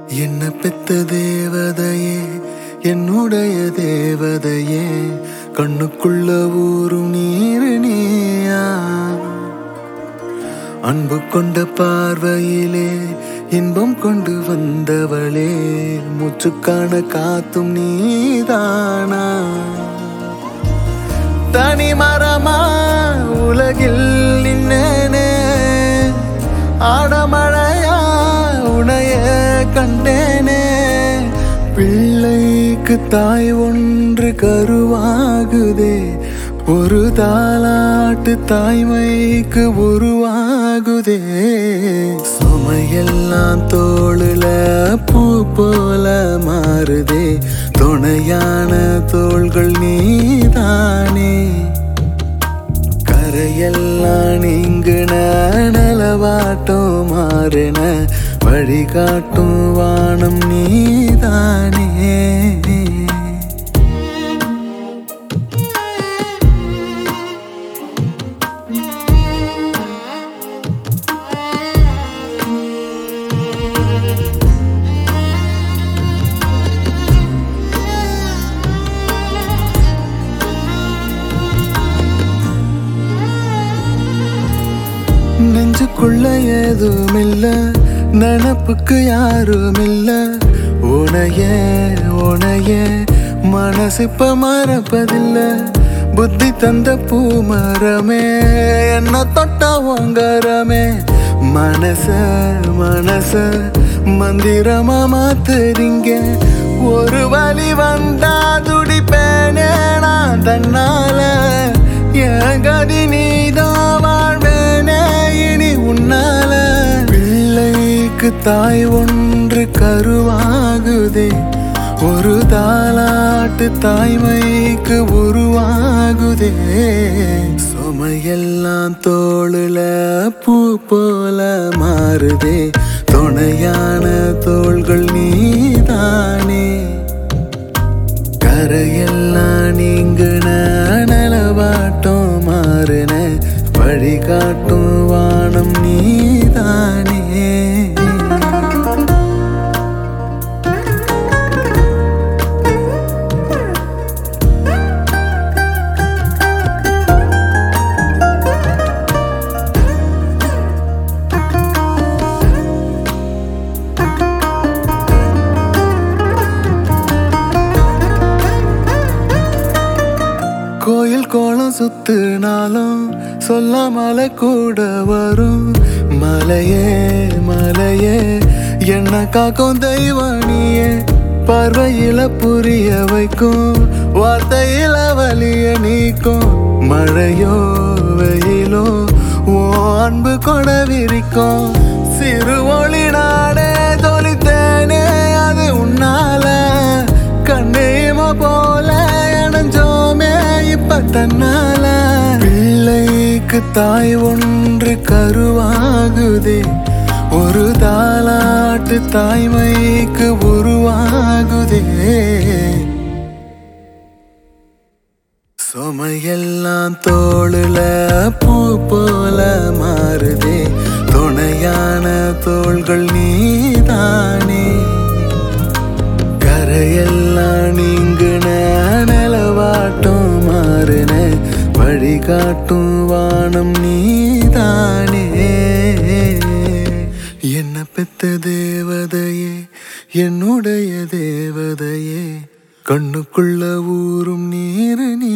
என்ன பெத்த தேவதையே என்னுடைய தேவதையே கண்ணுக்குள்ள ஊரும் நீரு நீயா அன்பு கொண்ட பார்வையிலே இன்பம் கொண்டு வந்தவளே மூச்சுக்கான காத்தும் நீதானா தனி மரமா உலகில் நின்னேனே ஆடமழையா உனைய கண்டேனே பிள்ளைக்கு தாய் ஒன்று கருவாகுதே ஒரு தாலாட்டு தாய்மைக்கு உருவாகுதே சுமையெல்லாம் தோளுல பூ போல மாறுதே துணையான தோள்கள் நீதானே கரையெல்லாம் நீங்குன நலவாட்டம் மாறின வழிகாட்டும் வானம் நீதானே நெஞ்சுக்குள்ள ஏதும் இல்ல நினப்புக்கு யாரும் இல்ல உனைய உனைய மனசு இப்ப மறப்பதில்ல புத்தி தந்த பூமரமே என்ன தொட்ட உங்கரமே மனச மனச மந்திரமா மாத்துறீங்க ஒரு வழி வந்தா துடிப்பேனே நான் தன்னால என் கதி நீதான் வாழ்வேனே இனி உன்னால பிள்ளைக்கு தாய் ஒன்று கருவாகுதே ஒரு தாலாட்டு தாய்மைக்கு உருவாகுதே சுமையெல்லாம் தோளுல பூ போல மாறுதே துணையான தோள்கள் நீதானே கரையெல்லாம் நீங்குன நலவாட்டம் மாறுன வழிகாட்டும் வானம் நீதானே கோயில் கோலம் சுத்துனாலும் சொல்லாமல கூட வரும் மலையே மலையே என்ன காக்கும் தெய்வானியே பார்வையில புரிய வைக்கும் வார்த்தையில வலிய நீக்கும் மழையோ வெயிலோ ஓ அன்பு கொட விரிக்கும் சிறு ஒளி நாடே தொலைத்தேனே அது உன்னால கண்ணேம போல இணைஞ்சோமே இப்ப தன்னால பிள்ளைக்கு தாய் ஒன்று கருவாகுதே ஒரு தாலாட்டு தாய்மைக்கு உருவாகுதே சுமையெல்லாம் தோளுல பூ போல மாறுதே துணையான தோள்கள் நீதானே கரையெல்லாம் நீங்குன நலவாட்டம் மாறுன வழிகாட்டும் வானம் நீதானே என்ன பெத்த தேவதையே என்னுடைய தேவதையே கண்ணுக்குள்ள ஊரும் நீரு நீ